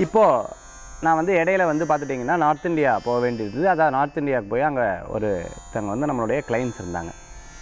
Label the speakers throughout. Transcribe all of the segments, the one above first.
Speaker 1: இப்போது நான் வந்து இடையில வந்து பார்த்துட்டிங்கன்னா நார்த் இந்தியா போக வேண்டியிருந்தது அதான் நார்த் இந்தியாவுக்கு போய் அங்கே ஒருத்தங்க வந்து நம்மளுடைய கிளைண்ட்ஸ் இருந்தாங்க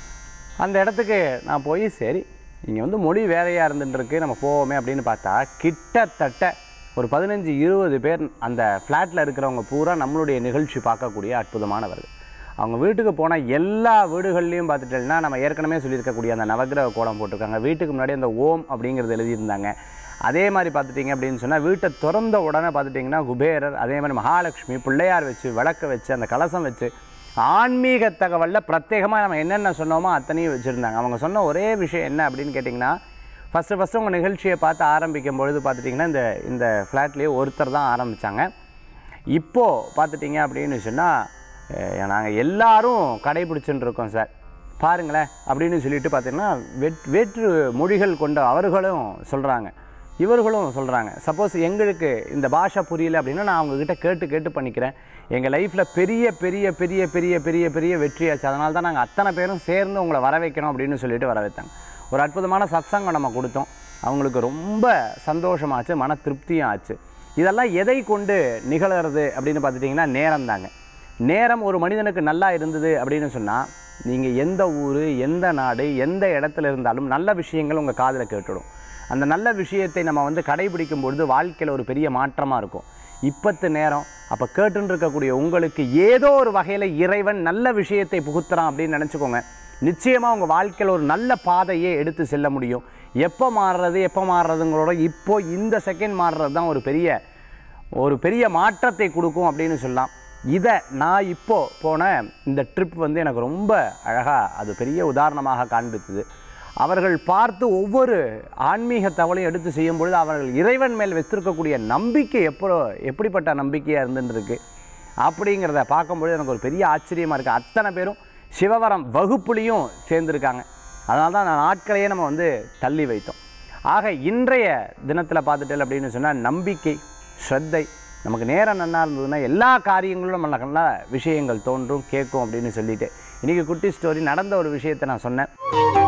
Speaker 1: அந்த இடத்துக்கு நான் போய் சரி இங்கே வந்து மொழி வேறையாக இருந்துட்டுருக்கு நம்ம போவோமே அப்படின்னு பார்த்தா கிட்டத்தட்ட ஒரு பதினஞ்சு இருபது பேர் அந்த ஃப்ளாட்டில் இருக்கிறவங்க பூரா நம்மளுடைய நிகழ்ச்சி பார்க்கக்கூடிய அற்புதமானவர்கள் அவங்க வீட்டுக்கு போனால் எல்லா வீடுகள்லையும் பார்த்துட்டேன்னா நம்ம ஏற்கனவே சொல்லியிருக்கக்கூடிய அந்த நவக்கிரக கோலம் போட்டிருக்காங்க வீட்டுக்கு முன்னாடி அந்த ஓம் அப்படிங்கிறது எழுதியிருந்தாங்க அதே மாதிரி பார்த்துட்டிங்க அப்படின்னு சொன்னால் வீட்டை திறந்த உடனே பார்த்துட்டிங்கன்னா குபேரர் அதே மாதிரி மகாலட்சுமி பிள்ளையார் வச்சு விளக்க வச்சு அந்த கலசம் வச்சு ஆன்மீக தகவலில் பிரத்யேகமாக நம்ம என்னென்ன சொன்னோமோ அத்தனையும் வச்சுருந்தாங்க அவங்க சொன்ன ஒரே விஷயம் என்ன அப்படின்னு கேட்டிங்கன்னா ஃபஸ்ட்டு ஃபஸ்ட்டு உங்கள் நிகழ்ச்சியை பார்த்து ஆரம்பிக்கும் பொழுது பார்த்துட்டிங்கன்னா இந்த இந்த ஃப்ளாட்லேயே ஒருத்தர் தான் ஆரம்பித்தாங்க இப்போது பார்த்துட்டிங்க அப்படின்னு சொன்னால் நாங்கள் எல்லாரும் கடைபிடிச்சுட்டு இருக்கோம் சார் பாருங்களேன் அப்படின்னு சொல்லிட்டு பார்த்தீங்கன்னா வெட் வேற்று மொழிகள் கொண்ட அவர்களும் சொல்கிறாங்க இவர்களும் சொல்கிறாங்க சப்போஸ் எங்களுக்கு இந்த பாஷை புரியல அப்படின்னா நான் அவங்கக்கிட்ட கேட்டு கேட்டு பண்ணிக்கிறேன் எங்கள் லைஃப்பில் பெரிய பெரிய பெரிய பெரிய பெரிய பெரிய வெற்றியாச்சு அதனால தான் நாங்கள் அத்தனை பேரும் சேர்ந்து உங்களை வர வைக்கணும் அப்படின்னு சொல்லிட்டு வர வைத்தாங்க ஒரு அற்புதமான சத்சங்கம் நம்ம கொடுத்தோம் அவங்களுக்கு ரொம்ப சந்தோஷமாச்சு மன திருப்தியும் ஆச்சு இதெல்லாம் எதை கொண்டு நிகழறது அப்படின்னு பார்த்துட்டிங்கன்னா நேரம் தாங்க நேரம் ஒரு மனிதனுக்கு நல்லா இருந்தது அப்படின்னு சொன்னால் நீங்கள் எந்த ஊர் எந்த நாடு எந்த இடத்துல இருந்தாலும் நல்ல விஷயங்கள் உங்கள் காதில் கேட்டுடும் அந்த நல்ல விஷயத்தை நம்ம வந்து கடைபிடிக்கும் பொழுது வாழ்க்கையில் ஒரு பெரிய மாற்றமாக இருக்கும் இப்பத்து நேரம் அப்போ கேட்டுன்னு இருக்கக்கூடிய உங்களுக்கு ஏதோ ஒரு வகையில் இறைவன் நல்ல விஷயத்தை புகுத்துறான் அப்படின்னு நினச்சிக்கோங்க நிச்சயமாக உங்கள் வாழ்க்கையில் ஒரு நல்ல பாதையே எடுத்து செல்ல முடியும் எப்போ மாறுறது எப்போ மாறுறதுங்களோட இப்போ இந்த செகண்ட் மாறுறது தான் ஒரு பெரிய ஒரு பெரிய மாற்றத்தை கொடுக்கும் அப்படின்னு சொல்லலாம் இதை நான் இப்போ போன இந்த ட்ரிப் வந்து எனக்கு ரொம்ப அழகாக அது பெரிய உதாரணமாக காண்பித்தது அவர்கள் பார்த்து ஒவ்வொரு ஆன்மீக தகவலையும் எடுத்து செய்யும் பொழுது அவர்கள் இறைவன் மேல் வைத்திருக்கக்கூடிய நம்பிக்கை எப்போ எப்படிப்பட்ட நம்பிக்கையாக இருந்துருக்கு அப்படிங்கிறத பார்க்கும்பொழுது எனக்கு ஒரு பெரிய ஆச்சரியமாக இருக்குது அத்தனை பேரும் சிவவரம் வகுப்புலேயும் சேர்ந்துருக்காங்க அதனால தான் நான் நாட்களையே நம்ம வந்து தள்ளி வைத்தோம் ஆக இன்றைய தினத்தில் பார்த்துட்டேன் அப்படின்னு சொன்னால் நம்பிக்கை ஸ்ரத்தை நமக்கு நேரம் நன்னா இருந்ததுன்னா எல்லா காரியங்களும் நம்ம நல்ல விஷயங்கள் தோன்றும் கேட்கும் அப்படின்னு சொல்லிட்டு இன்றைக்கி குட்டி ஸ்டோரி நடந்த ஒரு விஷயத்தை நான் சொன்னேன்